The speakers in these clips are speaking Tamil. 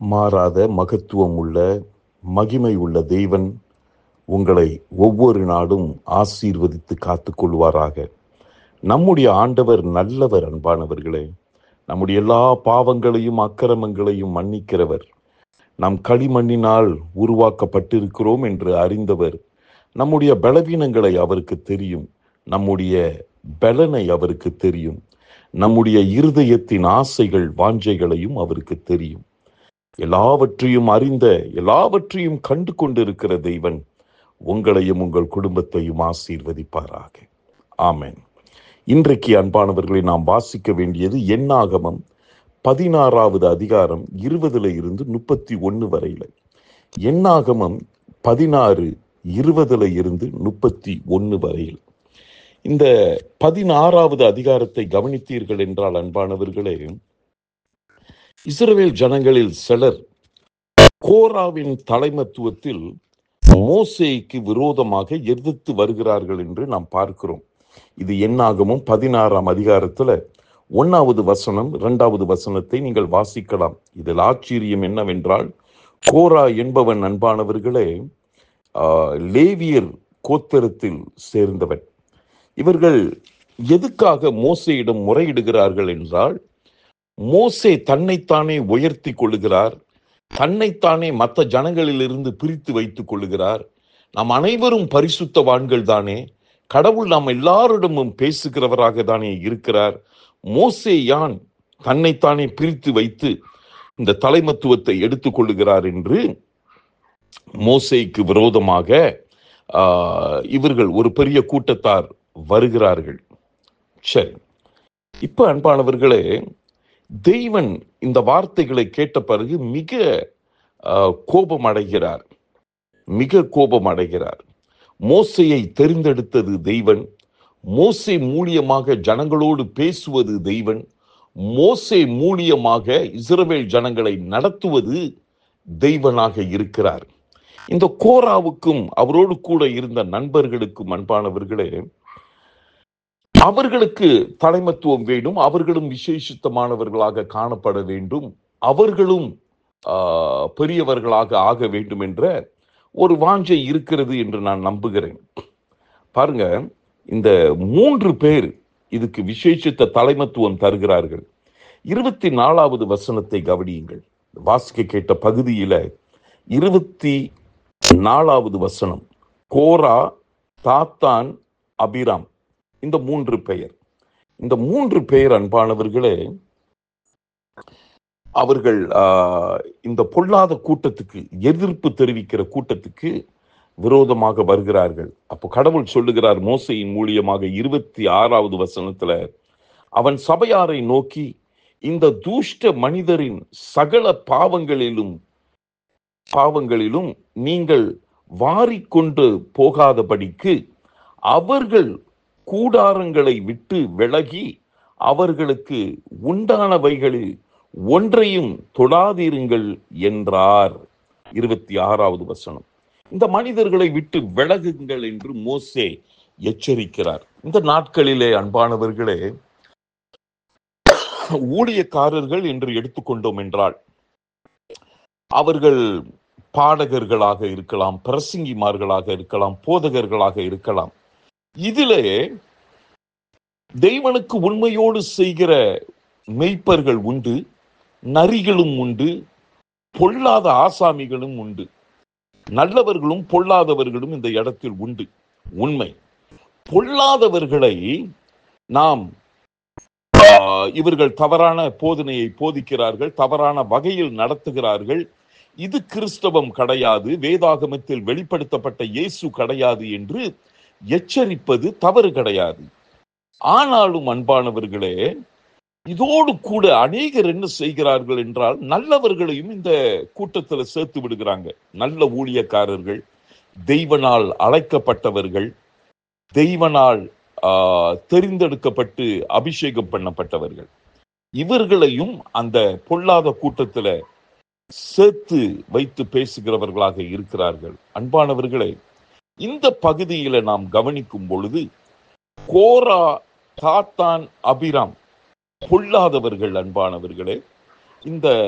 மாறாத மகத்துவம் உள்ள மகிமை உள்ள தேவன் உங்களை ஒவ்வொரு நாடும் ஆசீர்வதித்து காத்துக்கொள்வாராக நம்முடைய ஆண்டவர் நல்லவர் அன்பானவர்களே நம்முடைய எல்லா பாவங்களையும் அக்கிரமங்களையும் மன்னிக்கிறவர் நாம் களிமண்ணினால் உருவாக்கப்பட்டிருக்கிறோம் என்று அறிந்தவர் நம்முடைய பலவீனங்களை அவருக்கு தெரியும் நம்முடைய பலனை அவருக்கு தெரியும் நம்முடைய இருதயத்தின் ஆசைகள் வாஞ்சைகளையும் அவருக்கு தெரியும் எல்லாவற்றையும் அறிந்த எல்லாவற்றையும் கண்டு கொண்டிருக்கிற தெய்வன் உங்களையும் உங்கள் குடும்பத்தையும் ஆசீர்வதிப்பாராக ஆமென் இன்றைக்கு அன்பானவர்களை நாம் வாசிக்க வேண்டியது எண்ணாகமம் பதினாறாவது அதிகாரம் இருபதுல இருந்து முப்பத்தி ஒன்னு வரையில எண்ணாகமம் பதினாறு இருபதுல இருந்து முப்பத்தி ஒன்னு வரையில் இந்த பதினாறாவது அதிகாரத்தை கவனித்தீர்கள் என்றால் அன்பானவர்களே இஸ்ரவேல் ஜனங்களில் சிலர் கோராவின் தலைமத்துவத்தில் மோசேக்கு விரோதமாக எதிர்த்து வருகிறார்கள் என்று நாம் பார்க்கிறோம் இது எண்ணாகமும் பதினாறாம் அதிகாரத்துல ஒன்னாவது வசனம் இரண்டாவது வசனத்தை நீங்கள் வாசிக்கலாம் இதில் ஆச்சரியம் என்னவென்றால் கோரா என்பவன் அன்பானவர்களே ஆஹ், லேவியர் கோத்திரத்தில் சேர்ந்தவன் இவர்கள் எதுக்காக மோசையிடம் முறையிடுகிறார்கள் என்றால் மோசே தன்னைத்தானே உயர்த்தி கொள்ளுகிறார் தன்னைத்தானே மற்ற ஜனங்களிலிருந்து பிரித்து வைத்துக் கொள்ளுகிறார் நாம் அனைவரும் பரிசுத்தவான்கள் தானே கடவுள் நாம் எல்லாரிடமும் பேசுகிறவராக தானே இருக்கிறார் மோசே யான் தன்னைத்தானே பிரித்து வைத்து இந்த தலைமத்துவத்தை எடுத்துக் கொள்ளுகிறார் என்று மோசேக்கு விரோதமாக ஆஹ், இவர்கள் ஒரு பெரிய கூட்டத்தார் வருகிறார்கள் சரி இப்ப அன்பானவர்களே தெய்வன் இந்த வார்த்தைகளை கேட்ட பிறகு மிக ஆஹ், கோபம் அடைகிறார் மிக கோபம் அடைகிறார் மோசையை தெரிந்தெடுத்தது தெய்வன் மோசே மூலியமாக ஜனங்களோடு பேசுவது தெய்வன் மோசே மூலியமாக இஸ்ரவேல் ஜனங்களை நடத்துவது தெய்வனாக இருக்கிறார் இந்த கோராவுக்கும் அவரோடு கூட இருந்த நண்பர்களுக்கும் அன்பானவர்களே அவர்களுக்கு தலைமத்துவம் வேண்டும் அவர்களும் விசேஷித்தமானவர்களாக காணப்பட வேண்டும் அவர்களும் ஆஹ், பெரியவர்களாக ஆக வேண்டும் என்ற ஒரு வாஞ்சை இருக்கிறது என்று நான் நம்புகிறேன் பாருங்க இந்த மூன்று பேர் இதுக்கு விசேஷித்த தலைமத்துவம் தருகிறார்கள் இருபத்தி நாலாவது வசனத்தை கவனியுங்கள் வாசிக்க கேட்ட பகுதியில இருபத்தி நாலாவது வசனம் கோரா தாத்தான் அபிராம் இந்த மூன்று பெயர் இந்த மூன்று பெயர் அன்பானவர்களே அவர்கள் ஆஹ், இந்த பொல்லாத கூட்டத்துக்கு எதிர்ப்பு தெரிவிக்கிற கூட்டத்துக்கு விரோதமாக வருகிறார்கள் அப்போ கடவுள் சொல்லுகிறார் மோசையின் மூலியமாக இருபத்தி ஆறாவது வசனத்துல அவன் சபையாரை நோக்கி இந்த தூஷ்ட மனிதரின் சகல பாவங்களிலும் பாவங்களிலும் நீங்கள் வாரிக்கொண்டு போகாதபடிக்கு அவர்கள் கூடாரங்களை விட்டு விலகி அவர்களுக்கு உண்டானவைகளில் ஒன்றையும் தொடாதிருங்கள் என்றார் இருபத்தி ஆறாவது வசனம் இந்த மனிதர்களை விட்டு விலகுங்கள் என்று மோசே எச்சரிக்கிறார் இந்த நாட்களிலே அன்பானவர்களே ஊழியக்காரர்கள் என்று எடுத்துக்கொண்டோம் என்றால் அவர்கள் பாடகர்களாக இருக்கலாம் பிரசங்கிமார்களாக இருக்கலாம் போதகர்களாக இருக்கலாம் இதிலே தெய்வனுக்கு உண்மையோடு செய்கிற மெய்ப்பர்கள் உண்டு நரிகளும் உண்டு பொல்லாத ஆசாமிகளும் உண்டு நல்லவர்களும் பொல்லாதவர்களும் இந்த இடத்தில் உண்டு உண்மை பொல்லாதவர்களை நாம் ஆஹ், இவர்கள் தவறான போதனையை போதிக்கிறார்கள் தவறான வகையில் நடத்துகிறார்கள் இது கிறிஸ்தவம் கிடையாது வேதாகமத்தில் வெளிப்படுத்தப்பட்ட இயேசு கிடையாது என்று எச்சரிப்பது தவறு கிடையாது ஆனாலும் அன்பானவர்களே இதோடு கூட அநேகர் என்ன செய்கிறார்கள் என்றால் நல்லவர்களையும் இந்த கூட்டத்தில் சேர்த்து விடுகிறாங்க நல்ல ஊழியக்காரர்கள் தெய்வனால் அழைக்கப்பட்டவர்கள் தெய்வனால் ஆஹ், தெரிந்தெடுக்கப்பட்டு அபிஷேகம் பண்ணப்பட்டவர்கள் இவர்களையும் அந்த பொல்லாத கூட்டத்துல சேர்த்து வைத்து பேசுகிறவர்களாக இருக்கிறார்கள் அன்பானவர்களே இந்த பகுதியில நாம் கவனிக்கும் பொழுது கோரா தாத்தான் அபிராம் பொல்லாதவர்கள் அன்பானவர்களே இந்த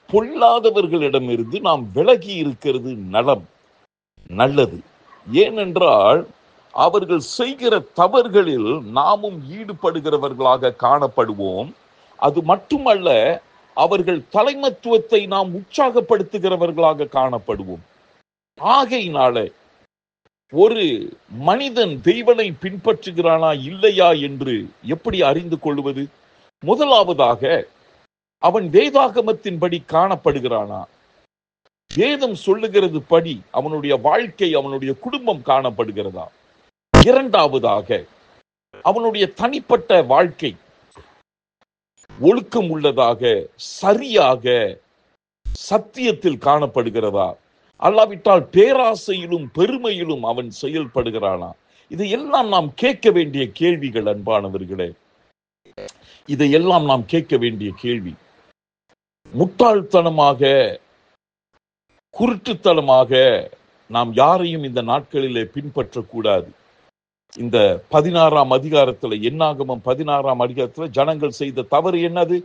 பொல்லாதவர்களிடமிருந்து நாம் விலகி இருக்கிறது நலம் நல்லது ஏனென்றால் அவர்கள் செய்கிற தவறுகளில் நாமும் ஈடுபடுகிறவர்களாக காணப்படுவோம் அது மட்டுமல்ல அவர்கள் தலைமத்துவத்தை நாம் உற்சாகப்படுத்துகிறவர்களாக காணப்படுவோம் ஆகையினால ஒரு மனிதன் தெய்வனை பின்பற்றுகிறானா இல்லையா என்று எப்படி அறிந்து கொள்வது முதலாவதாக அவன் வேதாகமத்தின்படி காணப்படுகிறானா வேதம் சொல்லுகிறது படி அவனுடைய வாழ்க்கை அவனுடைய குடும்பம் காணப்படுகிறதா இரண்டாவதாக அவனுடைய தனிப்பட்ட வாழ்க்கை ஒழுக்கம் உள்ளதாக சரியாக சத்தியத்தில் காணப்படுகிறதா அல்லாவிட்டால் பேராசையிலும் பெருமையிலும் அவன் செயல்படுகிறானா இதையெல்லாம் நாம் கேட்க வேண்டிய கேள்விகள் அன்பானவர்களே இதையெல்லாம் நாம் கேட்க வேண்டிய கேள்வி முட்டாள்தனமாக குருட்டுத்தனமாக நாம் யாரையும் இந்த நாட்களிலே பின்பற்றக்கூடாது இந்த பதினாறாம் அதிகாரத்துல என்னாகமம் பதினாறாம் அதிகாரத்துல ஜனங்கள் செய்த தவறு என்னது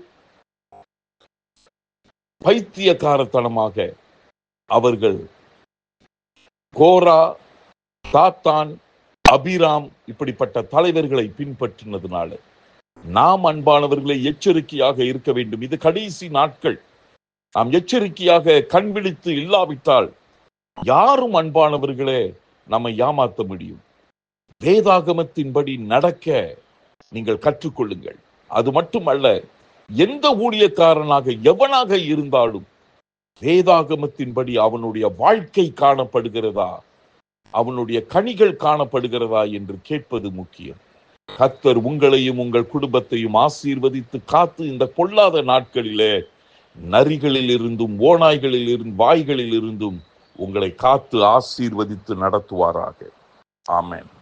பைத்தியக்காரத்தனமாக அவர்கள் கோரா தாத்தான் அபிராம் இப்படிப்பட்ட தலைவர்களை பின்பற்றினதுனால நாம் அன்பானவர்களை எச்சரிக்கையாக இருக்க வேண்டும் இது கடைசி நாட்கள் நாம் எச்சரிக்கையாக கண் விழித்து இல்லாவிட்டால் யாரும் அன்பானவர்களே நம்மை ஏமாத்த முடியும் வேதாகமத்தின்படி நடக்க நீங்கள் கற்றுக்கொள்ளுங்கள் அது மட்டுமல்ல எந்த ஊழியக்காரனாக எவனாக இருந்தாலும் வேதாகமத்தின்படி அவனுடைய வாழ்க்கை காணப்படுகிறதா அவனுடைய கனிகள் காணப்படுகிறதா என்று கேட்பது முக்கியம் கத்தர் உங்களையும் உங்கள் குடும்பத்தையும் ஆசீர்வதித்து காத்து இந்த பொல்லாத நாட்களிலே நரிகளில் இருந்தும் ஓநாய்களில் இருந்தும் வாய்களில் இருந்தும் உங்களை காத்து ஆசீர்வதித்து நடத்துவாராக ஆமென்